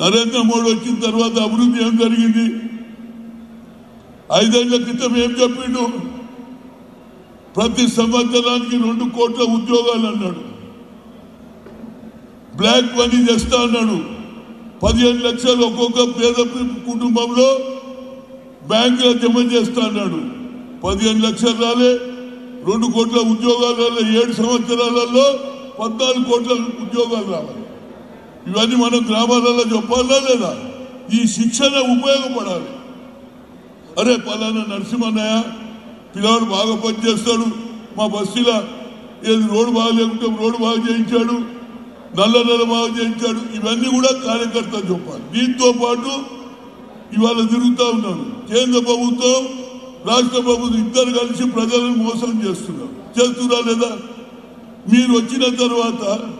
నరేంద్ర మోడీ వచ్చిన తర్వాత అభివృద్ధి ఏం జరిగింది ఐదేళ్ల క్రితం ఏం చెప్పిండు ప్రతి సంవత్సరానికి రెండు కోట్ల ఉద్యోగాలు అన్నాడు బ్లాక్ మనీ తెస్తా అన్నాడు పదిహేను లక్షలు ఒక్కొక్క పేద కుటుంబంలో బ్యాంకులో జమ చేస్తా అన్నాడు పదిహేను లక్షలు రాలే రెండు కోట్ల ఉద్యోగాలు రాలే ఏడు సంవత్సరాలలో పద్నాలుగు కోట్ల ఉద్యోగాలు రావాలి ఇవన్నీ మనం గ్రామాలలో చెప్పాలా లేదా ఈ శిక్షణ ఉపయోగపడాలి అరే పలానా నరసింహన్నయ్య పిల్లవాడు బాగా పనిచేస్తాడు మా బస్తీలో ఏది రోడ్డు బాగా లేకుంటే రోడ్డు బాగా చేయించాడు నల్ల నెల బాగా చేయించాడు ఇవన్నీ కూడా కార్యకర్త చెప్పాలి దీంతో పాటు ఇవాళ తిరుగుతా ఉన్నాను కేంద్ర ప్రభుత్వం రాష్ట్ర ప్రభుత్వం ఇద్దరు కలిసి ప్రజలను మోసం చేస్తున్నారు చేస్తున్నా లేదా మీరు వచ్చిన తర్వాత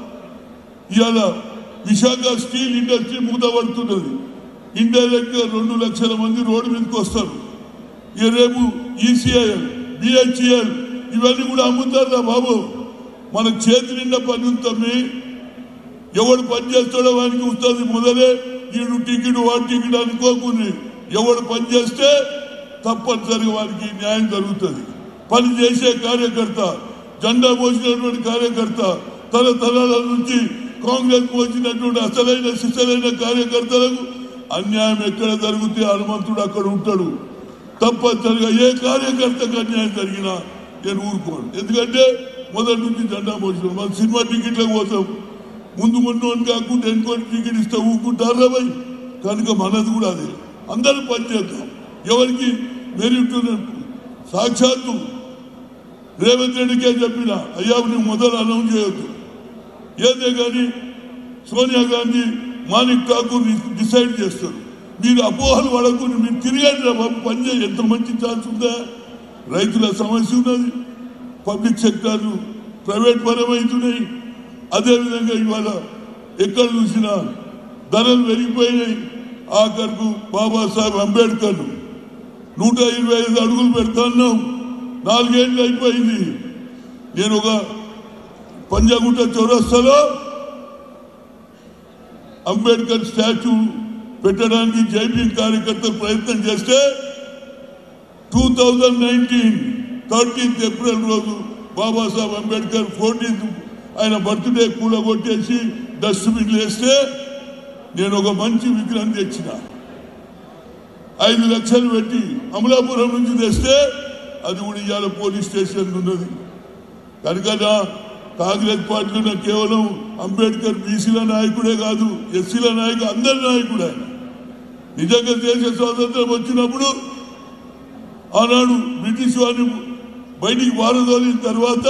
ఇవాళ విశాఖ స్టీల్ ఇండస్ట్రీ మూతపడుతున్నది ఇండైరెక్ట్ గా రెండు లక్షల మంది రోడ్డు మీదకి వస్తారు ఇక రేపు ఈసీఐఎల్ బిహెచ్ఈఎల్ ఇవన్నీ కూడా అమ్ముతారా బాబు మన చేతి నిండా పని ఉంటుంది ఎవడు పని చేస్తాడో వానికి వస్తుంది మొదలే ఈడు టికెట్ వాడి టికెట్ అనుకోకుండా ఎవడు పని చేస్తే తప్పనిసరిగా వారికి న్యాయం జరుగుతుంది పని చేసే కార్యకర్త జెండా మోసినటువంటి కార్యకర్త తరతరాల నుంచి కాంగ్రెస్ వచ్చినటువంటి అసలైన సిసలైన కార్యకర్తలకు అన్యాయం ఎక్కడ జరిగితే హనుమంతుడు అక్కడ ఉంటాడు తప్పనిసరిగా ఏ కార్యకర్తకు అన్యాయం జరిగినా నేను ఊరుకోను ఎందుకంటే మొదటి నుంచి జెండా మోసిన మన సినిమా టికెట్లకు పోతాం ముందు ముందు అని కాకుండా ఎన్కోటి టికెట్ ఇస్తే ఊరుకుంటారా భయ్ కనుక మనది కూడా అదే అందరూ పనిచేద్దాం ఎవరికి మెరిట్ ఉన్నట్టు సాక్షాత్తు రేవంత్ రెడ్డికే చెప్పిన అయ్యా నువ్వు మొదలు అనౌన్స్ చేయొద్దు ఏదే కానీ సోనియా గాంధీ మాణిక్ ఠాకూర్ డిసైడ్ చేస్తారు మీరు అపోహలు పడకుండా మీరు తిరిగండి రా బాబు పని చేయ ఎంత మంచి ఛాన్స్ ఉందా రైతుల సమస్య ఉన్నది పబ్లిక్ సెక్టార్లు ప్రైవేట్ పరమవుతున్నాయి అదేవిధంగా ఇవాళ ఎక్కడ చూసినా ధరలు పెరిగిపోయినాయి ఆఖరుకు బాబాసాహెబ్ అంబేద్కర్ నూట ఇరవై ఐదు అడుగులు పెడతాన్నాం నాలుగేళ్ళు అయిపోయింది నేను ఒక పంజాగుట్ట చౌరస్తాలో అంబేద్కర్ స్టాచ్యూ పెట్టడానికి జైపీఎం కార్యకర్తలు ప్రయత్నం చేస్తే two thousand nineteen thirteenth April రోజు బాబాసాహెబ్ అంబేద్కర్ ఫోర్టీన్త్ ఆయన బర్త్డే కూలగొట్టేసి డస్ట్బిన్ వేస్తే నేను ఒక మంచి విగ్రహం తెచ్చిన ఐదు లక్షలు పెట్టి అమలాపురం నుంచి తెస్తే అది కూడా ఇవాళ పోలీస్ స్టేషన్ ఉన్నది కనుక నా కాంగ్రెస్ పార్టీలో కేవలం అంబేద్కర్ బీసీల నాయకుడే కాదు ఎస్సీల నాయకుడు అందరి నాయకుడు ఆయన నిజంగా దేశ స్వాతంత్రం వచ్చినప్పుడు ఆనాడు బ్రిటిష్ వారిని బయటికి పారదోలిన తర్వాత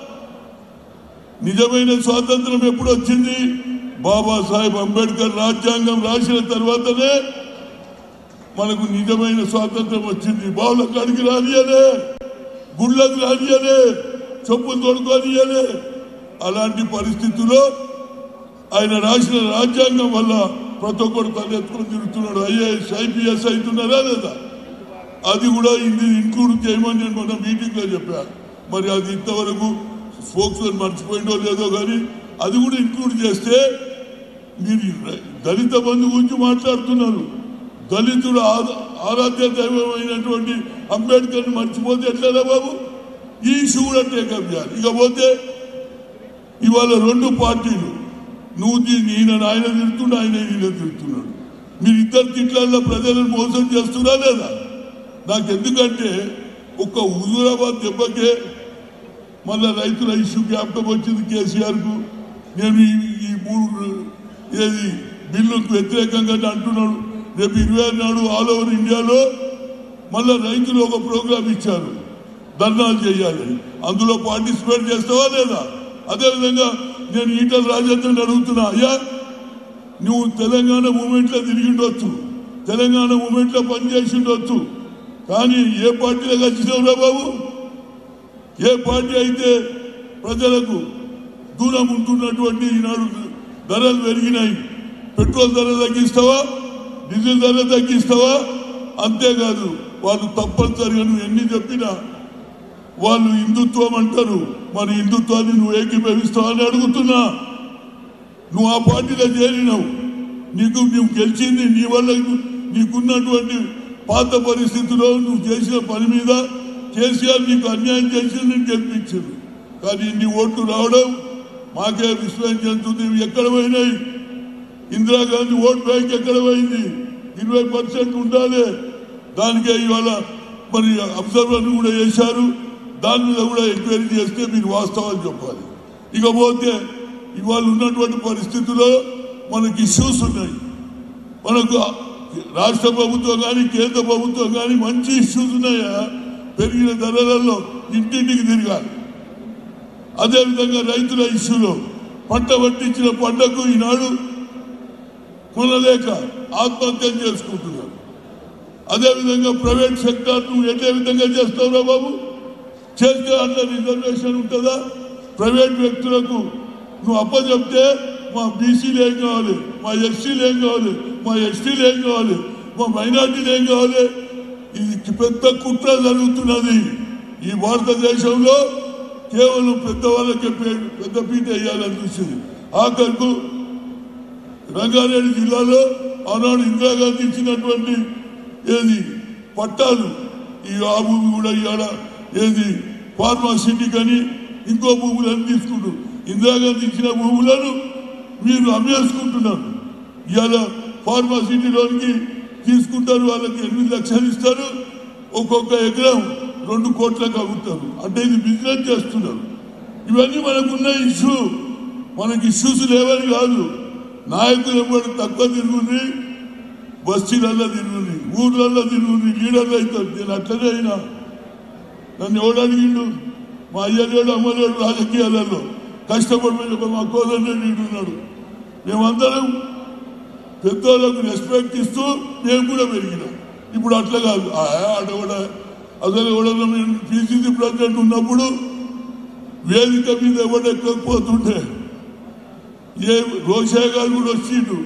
నిజమైన స్వాతంత్రం ఎప్పుడు వచ్చింది బాబాసాహెబ్ అంబేద్కర్ రాజ్యాంగం రాసిన తర్వాతనే మనకు నిజమైన స్వాతంత్రం వచ్చింది బావుల కాడికి రానియలే గుళ్ళకు రానియలే చెప్పులు తొడుకోనియలే అలాంటి పరిస్థితుల్లో ఆయన రాసిన రాజ్యాంగం వల్ల ప్రతి ఒక్కరు తలెత్తుకొని తిరుగుతున్నాడు ఐఏఎస్ ఐపీఎస్ అవుతున్నారా లేదా అది కూడా ఇది ఇంక్లూడ్ చేయమని నేను మొన్న మీటింగ్ లో చెప్పాను మరి అది ఇంతవరకు స్పోక్స్ మర్చిపోయిందో లేదో కానీ అది కూడా ఇంక్లూడ్ చేస్తే మీరు దళిత బంధు గురించి మాట్లాడుతున్నారు దళితుడు ఆద- ఆరాధ్య దైవమైనటువంటి అంబేద్కర్ మర్చిపోతే ఎట్లా బాబు ఈ ఇష్యూ కూడా టేకప్ చేయాలి ఇకపోతే ఇవాళ రెండు పార్టీలు నువ్వు దీన్ని ఈయన ఆయన తిడుతున్నాడు ఆయన ఈయన తిడుతున్నాడు మీరు ఇద్దరు తిట్లలో ప్రజలను మోసం చేస్తున్నా లేదా నాకు ఎందుకంటే ఒక్క హుజూరాబాద్ దెబ్బకే మళ్ళా రైతుల ఇష్యూ జ్ఞాపకం వచ్చింది కేసీఆర్ కు నేను ఈ- ఈ మూడు ఏది బిల్లుకు వ్యతిరేకంగా అంటున్నాడు రేపు ఇరవై ఆరు నాడు ఆల్ ఓవర్ ఇండియాలో మళ్ళా రైతులు ఒక ప్రోగ్రాం ఇచ్చారు ధర్నాలు చేయాలి అందులో పార్టిసిపేట్ చేస్తావా లేదా అదేవిధంగా నేను ఈటల రాజేంద్రని అడుగుతున్నా అయ్యా నువ్వు తెలంగాణ మూమెంట్ లో తిరిగిండొచ్చు తెలంగాణ మూమెంట్ లో పనిచేసి ఉండొచ్చు కానీ ఏ పార్టీలో వచ్చినావురా బాబు ఏ పార్టీ అయితే ప్రజలకు దూరం ఉంటున్నటువంటి ఈనాడు ధరలు పెరిగినాయి పెట్రోల్ ధర తగ్గిస్తావా డీజిల్ ధర తగ్గిస్తావా అంతేకాదు వాళ్ళు తప్పనిసరిగా నువ్వు ఎన్ని చెప్పినా వాళ్ళు హిందుత్వం అంటారు మరి హిందుత్వాన్ని నువ్వు ఏకీభవిస్తావని అడుగుతున్నా నువ్వు ఆ పార్టీలో చేరినావు నీకు నువ్వు గెలిచింది నీ వల్ల నీకున్నటువంటి పాత పరిస్థితిలో నువ్వు చేసిన పని మీద కేసీఆర్ నీకు అన్యాయం చేసి నేను గెలిపించింది కానీ ఇన్ని ఓట్లు రావడం మాకే విశ్వాసం చెందుతుంది ఇవి ఎక్కడ పోయినాయి ఇందిరాగాంధీ ఓట్ బ్యాంక్ ఎక్కడ పోయింది ఇరవై పర్సెంట్ ఉండాలి దానికే ఇవాళ మరి అబ్జర్వర్ కూడా చేశారు దాని మీద కూడా ఎంక్వైరీ చేస్తే మీరు వాస్తవాలు చెప్పాలి ఇకపోతే ఇవాళ ఉన్నటువంటి పరిస్థితుల్లో మనకి ఇష్యూస్ ఉన్నాయి మనకు రాష్ట్ర ప్రభుత్వం కానీ కేంద్ర ప్రభుత్వం కానీ మంచి ఇష్యూస్ ఉన్నాయా పెరిగిన ధరలలో ఇంటింటికి తిరగాలి అదేవిధంగా రైతుల ఇష్యూలో పంట పట్టించిన పంటకు ఈనాడు కొనలేక ఆత్మహత్యలు చేసుకుంటున్నారు అదేవిధంగా ప్రైవేట్ సెక్టర్ నువ్వు ఎదే విధంగా చేస్తావురా బాబు చేస్తే అన్న రిజర్వేషన్ ఉంటుందా ప్రైవేట్ వ్యక్తులకు నువ్వు అప్పచెప్తే మా బీసీలు ఏం కావాలి మా ఎస్సీలు ఏం కావాలి మా ఎస్టీలు ఏం కావాలి మా మైనార్టీలు ఏం కావాలి ఇది పెద్ద కుట్ర జరుగుతున్నది ఈ భారతదేశంలో కేవలం పెద్దవాళ్ళకే పే- పెద్ద పీట వేయాలని చూసింది ఆఖరుకు రంగారెడ్డి జిల్లాలో ఆనాడు ఇందిరాగాంధీ ఇచ్చినటువంటి ఏది పట్టాలు ఈ ఆ భూమి కూడా ఇవాళ ఏది ఫార్మాసిటీ కానీ ఇంకో భూములను తీసుకుంటూ ఇందిరాగాంధీ ఇచ్చిన భూములను మీరు అమ్మేసుకుంటున్నారు ఇవాళ ఫార్మాసిటీలోనికి తీసుకుంటారు వాళ్ళకి ఎనిమిది లక్షలు ఇస్తారు ఒక్కొక్క ఎకరం రెండు కోట్లకు అమ్ముతారు అంటే ఇది బిజినెస్ చేస్తున్నారు ఇవన్నీ మనకున్న ఇష్యూ మనకి ఇష్యూస్ లేవని కాదు నాయకులు ఎవరు తక్కువ తిరుగుని బస్తీలలో తిరుగుని ఊర్లలో తిరుగుని లీడర్లు అవుతారు నేను అట్లనే అయినా నన్ను ఎవడు అడిగిండు మా అయ్యలేడు అమ్మలేడు రాజకీయాలలో కష్టపడి మా కోదన్నే ఉన్నాడు మేమందరం పెద్దోళ్ళకు రెస్పెక్ట్ ఇస్తూ మేము కూడా పెరిగినాం ఇప్పుడు అట్లా కాదు ఆ, ఆడ కూడా అసలు ఎవడన్నా నేను పిసిసి ప్రెసిడెంట్ ఉన్నప్పుడు వేదిక మీద ఎవడెక్కకపోతుండే ఏ రోషయ్య గారు కూడా వచ్చిండు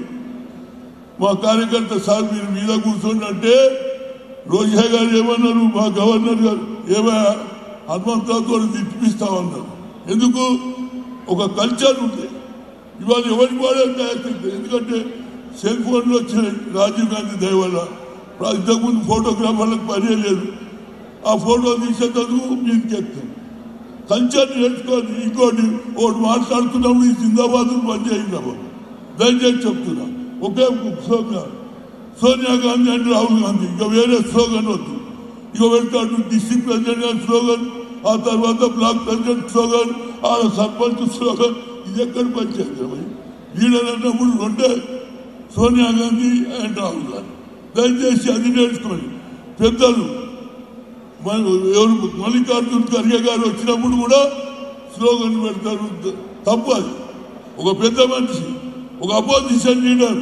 మా కార్యకర్త సార్ మీరు మీద కూర్చోండి అంటే రోషయ్య గారు ఏమన్నారు మా గవర్నర్ గారు ఏమయ్యా హనుమంతరావుతో తిప్పిస్తామన్నారు ఎందుకు ఒక కల్చర్ ఉంది ఇవాళ ఎవరికి వాడే తయారు ఎందుకంటే సెల్ ఫోన్లు వచ్చినాయి రాజీవ్ గాంధీ దయ వల్ల ఇంతకుముందు ఫోటోగ్రాఫర్లకు పనే లేదు ఆ ఫోటో తీసేందుకు మీదకి ఎక్కుతాం కల్చర్ నేర్చుకోండి ఇంకోటి ఒకటి మాట్లాడుతున్నప్పుడు ఈ జిందాబాద్ బంద్ చేయిందాము దయచేసి చెప్తున్నా ఒకే స్లోగన్ సోనియా గాంధీ అండ్ రాహుల్ గాంధీ ఇక వేరే స్లోగన్ వద్దు ఇక వెళ్తాడు డిస్ట్రిక్ట్ ప్రెసిడెంట్ గారి స్లోగన్ ఆ తర్వాత బ్లాక్ ప్రెసిడెంట్ స్లోగన్ ఆ సర్పంచ్ స్లోగన్ ఇది ఎక్కడ పనిచేస్తుంది మరి లీడర్ అన్నప్పుడు రెండే సోనియా గాంధీ అండ్ రాహుల్ గాంధీ దయచేసి అది నేర్చుకోండి పెద్దలు మన ఎవరు మల్లికార్జున్ ఖర్గే గారు వచ్చినప్పుడు కూడా స్లోగన్ పెడతారు తప్పు అది ఒక పెద్ద మనిషి ఒక అపోజిషన్ లీడర్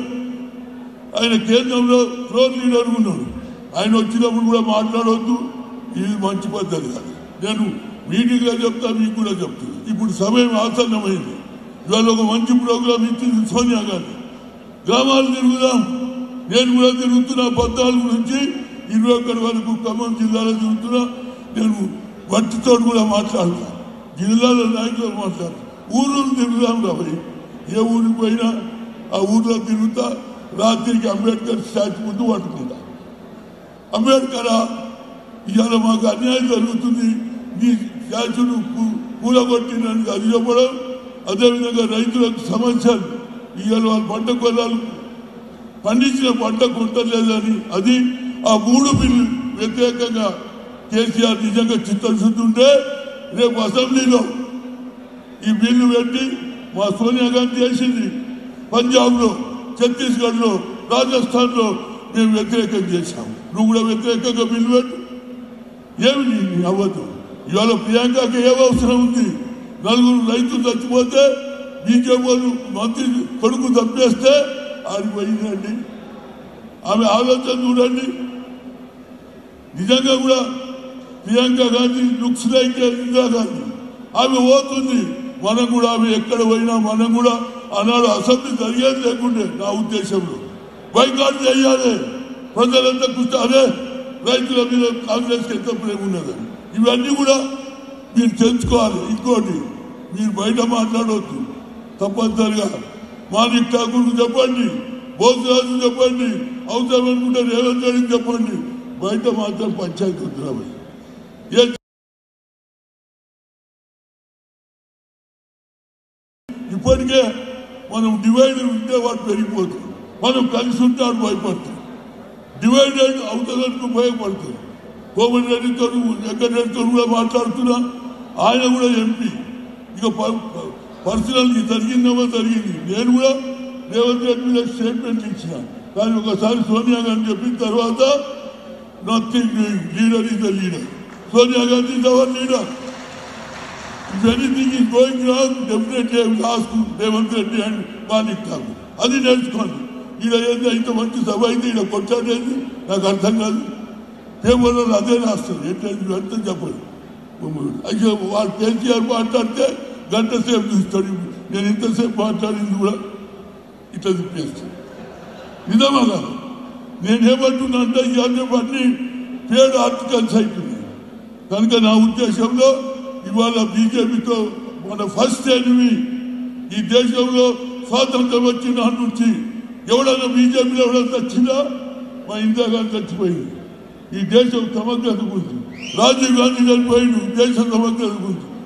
ఆయన కేంద్రంలో ఫ్లోర్ లీడర్ ఉన్నాడు ఆయన వచ్చినప్పుడు కూడా మాట్లాడవద్దు ఇది మంచి పద్ధతి కాదు నేను మీటింగ్లో చెప్తా మీకు కూడా చెప్తాను ఇప్పుడు సమయం ఆసన్నమైంది ఇవాళ ఒక మంచి ప్రోగ్రాం ఇచ్చింది సోనియా గాంధీ గ్రామాలు తిరుగుదాం నేను కూడా తిరుగుతున్నా పద్నాలుగు నుంచి ఇరవై ఒకటి వరకు ఖమ్మం జిల్లాలో తిరుగుతున్నా నేను వట్టితో కూడా మాట్లాడతా జిల్లాలో నాయకులు మాట్లాడతా ఊరు తిరుగుదాం కాబట్టి ఏ ఊరికి పోయినా ఆ ఊర్లో తిరుగుతా రాత్రికి అంబేద్కర్ స్టాచ్యూ ముందు పట్టుకుంటా అంబేద్కర్ ఇవాళ మాకు అన్యాయం జరుగుతుంది నీ స్టాచ్యూను కూ- కూలగొట్టినని అది చెప్పడం అదేవిధంగా రైతులకు సమస్యలు ఇవాళ వాళ్ళ పంట కొలాలు పండించిన పంట కొంటలేదని అది ఆ మూడు బిల్లు వ్యతిరేకంగా కేసీఆర్ నిజంగా చిత్తశుద్ధి ఉంటే రేపు అసెంబ్లీలో ఈ బిల్లు పెట్టి మా సోనియా గాంధీ చేసింది పంజాబ్లో ఛత్తీస్గఢ్లో రాజస్థాన్లో మేము వ్యతిరేకం చేశాము నువ్వు కూడా వ్యతిరేకంగా బిల్లు పెట్టు ఏమి నీ అవ్వదు ఇవాళ ప్రియాంకకి ఏం అవసరం ఉంది నలుగురు రైతులు చచ్చిపోతే బీజేపీ మంత్రి కొడుకు తప్పేస్తే ఆడికి పోయిందండి ఆమె ఆలోచన చూడండి నిజంగా కూడా ప్రియాంక గాంధీ లుక్స్ లైక్ ఇందిరా గాంధీ ఆమె పోతుంది మనం కూడా ఆమె ఎక్కడ పోయినా మనం కూడా ఆనాడు అసెంబ్లీ జరిగేది లేకుండే నా ఉద్దేశంలో బైకాట్ చేయాలి ప్రజలంతా కూర్చో అదే రైతుల మీద కాంగ్రెస్కి ఎంత ప్రేమ ఉన్నదని ఇవన్నీ కూడా మీరు తెలుసుకోవాలి ఇంకోటి మీరు బయట మాట్లాడవద్దు తప్పనిసరిగా మాణిక్ ఠాకూర్ చెప్పండి బోసరాజు చెప్పండి అవసరం అనుకుంటే రేవంత్ రెడ్డికి చెప్పండి బయట మాత్రం పంచాయతీ వద్దురావు ఏ ఇప్పటికే మనం డివైడ్ ఉంటే వాడు పెరిగిపోతుంది మనం కలిసి ఉంటే వాడు భయపడతాం డివైడెడ్ అవుతుందనుకు ఉపయోగపడుతుంది కోమటి రెడ్డితో వెంకటరెడ్డితో కూడా మాట్లాడుతున్నా ఆయన కూడా ఎంపీ ఇక పర్సనల్ జరిగిందేమో జరిగింది నేను కూడా రేవంత్ రెడ్డి మీద స్టేట్మెంట్ ఇచ్చిన కానీ ఒకసారి సోనియా గాంధీ చెప్పిన తర్వాత nothing leader is the leader Sonia Gandhi is our leader if anything is going wrong definitely last Revanth Reddy and Malik Thakur అది నేర్చుకోండి ఈడ ఏంది ఇంత మంచి సభ అయితే ఈడ కొట్టాడేది నాకు అర్థం కాదు పేపర్లో అదే రాస్తారు ఏంటంటే అర్థం చెప్పండి అయితే వాళ్ళు కేసీఆర్ మాట్లాడితే గంట సేపు చూస్తాడు నేను ఇంతసేపు మాట్లాడింది కూడా ఇట్లా తిప్పేస్తాను నిజమా కాదు నేనేమంటున్నా అంటే ఇవన్నీ పేడ్ ఆర్టికల్స్ అవుతుంది కనుక నా ఉద్దేశంలో ఇవాళ బీజేపీతో మన ఫస్ట్ ఎనిమి ఈ దేశంలో స్వాతంత్రం వచ్చిన నాటి నుంచి ఎవడన్నా బీజేపీలో ఎవడన్నా వచ్చినా మా ఇందిరాగాంధీ చచ్చిపోయింది ఈ దేశం సమగ్రత గురించి రాజీవ్ గాంధీ చనిపోయింది దేశం సమగ్రత గురించి